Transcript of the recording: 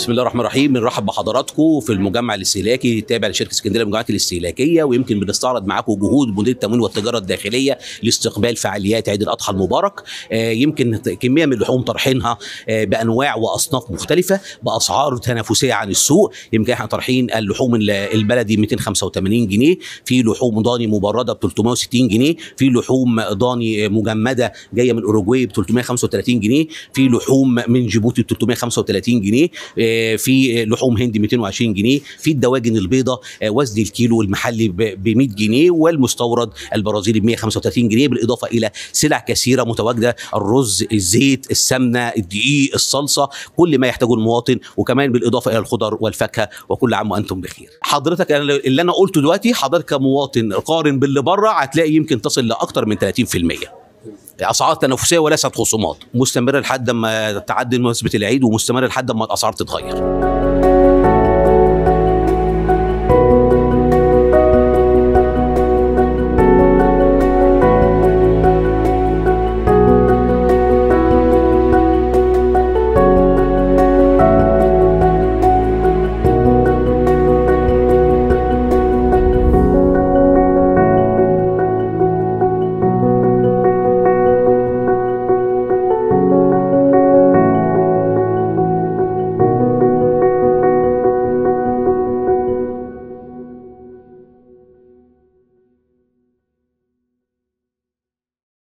بسم الله الرحمن الرحيم بنرحب بحضراتكم في المجمع الاستهلاكي التابع لشركه اسكندريه للمجمعات الاستهلاكيه ويمكن بنستعرض معاكم جهود مديريه التموين والتجاره الداخليه لاستقبال فعاليات عيد الاضحى المبارك آه، يمكن كميه من اللحوم طرحينها آه، بانواع واصناف مختلفه باسعار تنافسيه عن السوق يمكن احنا طرحين اللحوم ال- البلدي 285 جنيه في لحوم ضاني مبرده ب 360 جنيه في لحوم ضاني مجمده جايه من اوروجواي ب 335 جنيه في لحوم من جيبوتي ب 335 جنيه آه، في لحوم هندي 220 جنيه في الدواجن البيضاء آه، وزن الكيلو المحلي ب 100 جنيه والمستورد البرازيلي ب 135 جنيه بالاضافه الى سلع كثيره متواجده الرز الزيت السمنه الدقيق الصلصه كل ما يحتاجه المواطن وكمان بالاضافه الى الخضر والفاكهه وكل عام وانتم بخير حضرتك أنا اللي انا قلته دلوقتي حضرتك كمواطن قارن باللي بره هتلاقي يمكن تصل لاكثر من 30% اسعار تنافسيه وليست خصومات مستمره لحد ما تعدي مناسبه العيد ومستمره لحد ما الاسعار تتغير